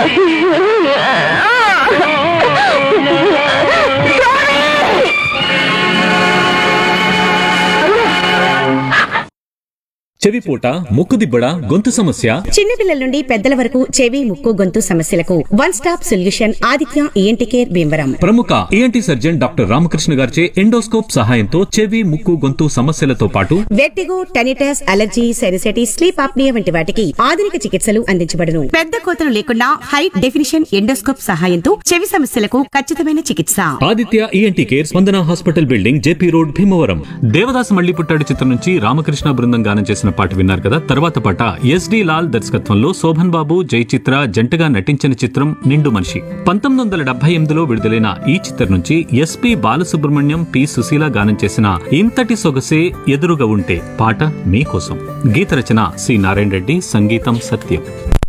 చెవిపూట ముక్కుదిబ్బడ గొంతు సమస్య చిన్నపిల్లల నుండి పెద్దల వరకు చెవి ముక్కు గొంతు సమస్యలకు one stop solution Aditya ENT care Bhimavaram ప్రముఖ ఈఎన్టీ సర్జన్ డాక్టర్ రామకృష్ణ గారిచే ఎండోస్కోప్ సహాయంతో చెవి ముక్కు గొంతు సమస్యలతో పాటు vertigo tinnitus allergy sinusitis sleep apnoea వంటి వాటికి ఆధునిక చికిత్సలు అందించబడును పెద్ద కోతలు లేకుండా హై డెఫినిషన్ ఎండోస్కోప్ సహాయంతో చెవి సమస్యలకు ఖచ్చితమైన చికిత్స Aditya ENT care Spandana hospital building JP road Bhimavaram Devadas మళ్ళీ పుట్టాడు చిత్రం నుంచి రామకృష్ణ బృందం గానం చేసిన పాట విన్నారు కదా తర్వాత పాట ఎస్డి లాల్ దర్శకత్వంలో శోభన్ బాబు జయచిత్ర జంటగా నటించిన చిత్రం నిండు మనిషి పంతొమ్మిది వందల డెబ్బై ఎనిమిదిలో విడుదలైన ఈ చిత్రం నుంచి ఎస్పి బాలసుబ్రహ్మణ్యం పి సుశీల గానం చేసిన ఇంతటి సొగసే ఎదురుగా ఉంటే పాట మీకోసం గీత రచన సి నారాయణ రెడ్డి సంగీతం సత్యం